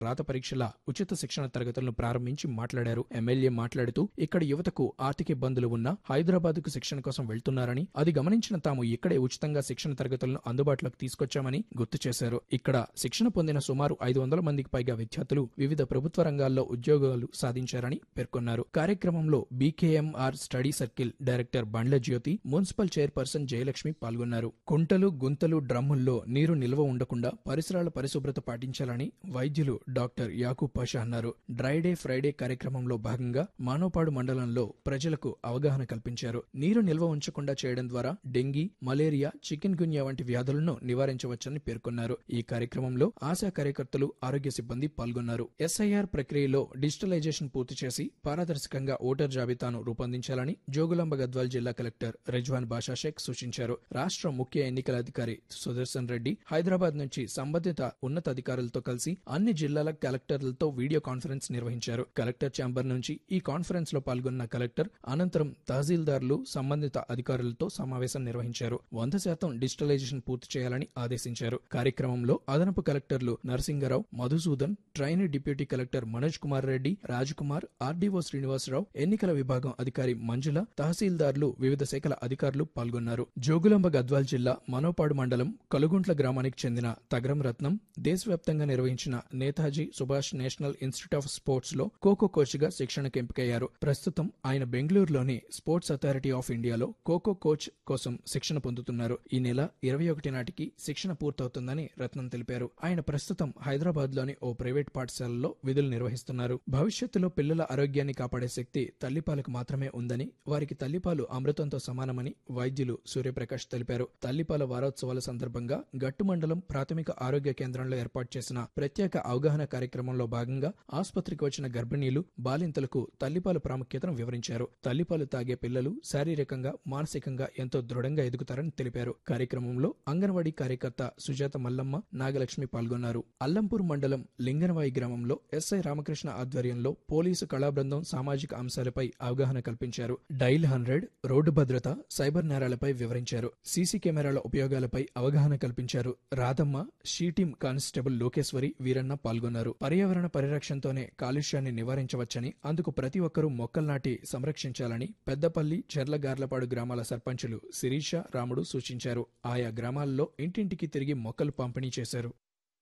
రాత పరీక్షల ఉచిత శిక్షణ తరగతులను ప్రారంభించి మాట్లాడారు ఎమ్మెల్యే మాట్లాడుతూ ఇక్కడ యువతకు ఆర్థిక ఇబ్బందులు ఉన్నా హైదరాబాద్కు శిక్షణ కోసం వెళ్తున్నారని అది గమనించిన తాము ఇక్కడే ఉచితంగా శిక్షణ తరగతులను అందుబాటులోకి తీసుకొచ్చామని గుర్తు చేశారు ఇక్కడ శిక్షణ పొందిన సుమారు ఐదు వందల మందికి పైగా విద్యార్థులు వివిధ ప్రభుత్వ రంగాల్లో ఉద్యోగాలు సాధించారని పేర్కొన్నారు కార్యక్రమంలో BKMR study circle director Bandla Jyothi municipal chairperson Jayalakshmi పాల్గొన్నారు కుంటలు గుంతలు డ్రమ్ముల్లో నీరు నిల్వ ఉండకుండా పరిసరాల పరిశుభ్రత పాటించాలని వైద్యులు డాక్టర్ యాకూబ్ పాషా అన్నారు డ్రై డే ఫ్రైడే కార్యక్రమంలో భాగంగా మానోపాడు మండలంలో ప్రజలకు అవగాహన కల్పించారు నీరు నిల్వ ఉంచకుండా చేయడం ద్వారా డెంగీ మలేరియా చికెన్ గున్యా వంటి వ్యాధులను నివారించవచ్చని పేర్కొన్నారు ఈ కార్యక్రమంలో ఆశా కార్యకర్తలు ఆరోగ్య సిబ్బంది పాల్గొన్నారు ఎస్ఐఆర్ ప్రక్రియలో డిజిటలైజేషన్ పూర్తి చేసి పారదర్శకంగా ఓటర్ జాబితాను రూపొందించాలని జోగులాంబ గద్వాల్ జిల్లా కలెక్టర్ రిజ్వాన్ బాషా షేక్ సూచించారు రాష్ట్ర ముఖ్య ఎన్నికల అధికారి సుదర్శన్ రెడ్డి హైదరాబాద్ నుంచి సంబంధిత ఉన్నతాధికారులతో కలిసి అన్ని జిల్లాల కలెక్టర్లతో వీడియో కాన్ఫరెన్స్ నిర్వహించారు కలెక్టర్ ఛాంబర్ నుంచి ఈ కాన్ఫరెన్స్ లో పాల్గొన్న కలెక్టర్ అనంతరం తహసీల్దార్లు సంబంధిత అధికారులతో సమావేశం నిర్వహించారు వంద శాతం డిజిటలైజేషన్ పూర్తి చేయాలని ఆదేశించారు కార్యక్రమంలో అదనపు కలెక్టర్లు Narasingarao Madhusudan trainee deputy collector Manoj Kumar Reddy Rajkumar RDO Srinivasarao ఎన్నికల విభాగం అధికారి మంజుల తహసీల్దార్లు వివిధ శాఖల అధికారులు పాల్గొన్నారు జోగులాంబ గద్వాల్ జిల్లా మనోపాడు మండలం కలుగుంట్ల గ్రామానికి చెందిన తగరం రత్నం దేశవ్యాప్తంగా నిర్వహించిన Netaji Subhash national institute of sports లో ఖోఖో కోచ్ గా శిక్షణకు ఎంపికయ్యారు ప్రస్తుతం ఆయన బెంగళూరులోని స్పోర్ట్స్ అథారిటీ ఆఫ్ ఇండియాలో ఖోఖో కోచ్ కోసం శిక్షణ పొందుతున్నారు ఈ నెల ఇరవై ఒకటి నాటికి శిక్షణ పూర్తవుతుందని రత్నం తెలిపారు ఆయన ప్రస్తుతం హైదరాబాద్ లోని ఓ ప్రైవేట్ పాఠశాలలో విధులు నిర్వహిస్తున్నారు భవిష్యత్తులో పిల్లల ఆరోగ్యాన్ని కాపాడే శక్తి తల్లిపాలకు మాత్రమే ఉందని వారికి తల్లిపాలు అమృతంతో సమానమని వైద్యులు సూర్యప్రకాష్ తెలిపారు తల్లిపాల వారోత్సవాల సందర్భంగా గట్టు మండలం ప్రాథమిక ఆరోగ్య కేంద్రంలో ఏర్పాటు చేసిన ప్రత్యేక అవగాహన కార్యక్రమంలో భాగంగా ఆసుపత్రికి వచ్చిన గర్భిణీలు బాలింతలకు తల్లిపాల ప్రాముఖ్యతను వివరించారు తల్లిపాలు తాగే పిల్లలు శారీరకంగా మానసికంగా ఎంతో దృఢంగా ఎదుగుతారని తెలిపారు కార్యక్రమంలో అంగన్వాడీ కార్యకర్త సుజాత మల్లమ్మ నాగలక్ష్మి పాల్గొన్నారు అల్లంపూర్ మండలం లింగనవాయి గ్రామంలో ఎస్ఐ రామకృష్ణ ఆధ్వర్యంలో పోలీసు కళాబృందం సామాజిక అంశాలపై అవగాహన కల్పించారు డైల్ హండ్రెడ్ రోడ్డు భద్రత సైబర్ నేరాలపై వివరించారు సీసీ కెమెరాల ఉపయోగాలపై అవగాహన కల్పించారు రాధమ్మ షీటీం కానిస్టేబుల్ లోకేశ్వరి వీరన్న పాల్గొన్నారు పర్యావరణ పరిరక్షణతోనే కాలుష్యాన్ని నివారించవచ్చని అందుకు ప్రతి ఒక్కరూ మొక్కలు నాటి సంరక్షించాలని పెద్దపల్లి చెర్లగార్లపాడు గ్రామాల సర్పంచులు శిరీష రాముడు సూచించారు ఆయా గ్రామాల్లో ఇంటింటికి తిరిగి మొక్కలు పంపిణీ చేశారు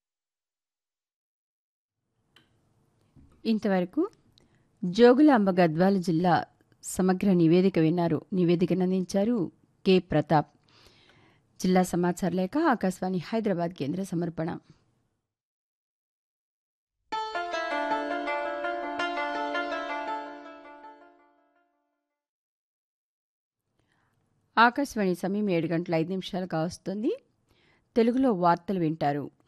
ఇంతవరకు జోగులాంబ గద్వాల జిల్లా సమగ్ర నివేదిక విన్నారు నివేదికను అందించారు కె ప్రతాప్ జిల్లా సమాచార లేఖ ఆకాశవాణి హైదరాబాద్ కేంద్ర సమర్పణ ఆకాశవాణి సమయం ఏడు గంటల ఐదు నిమిషాలు కావస్తుంది తెలుగులో వార్తలు వింటారు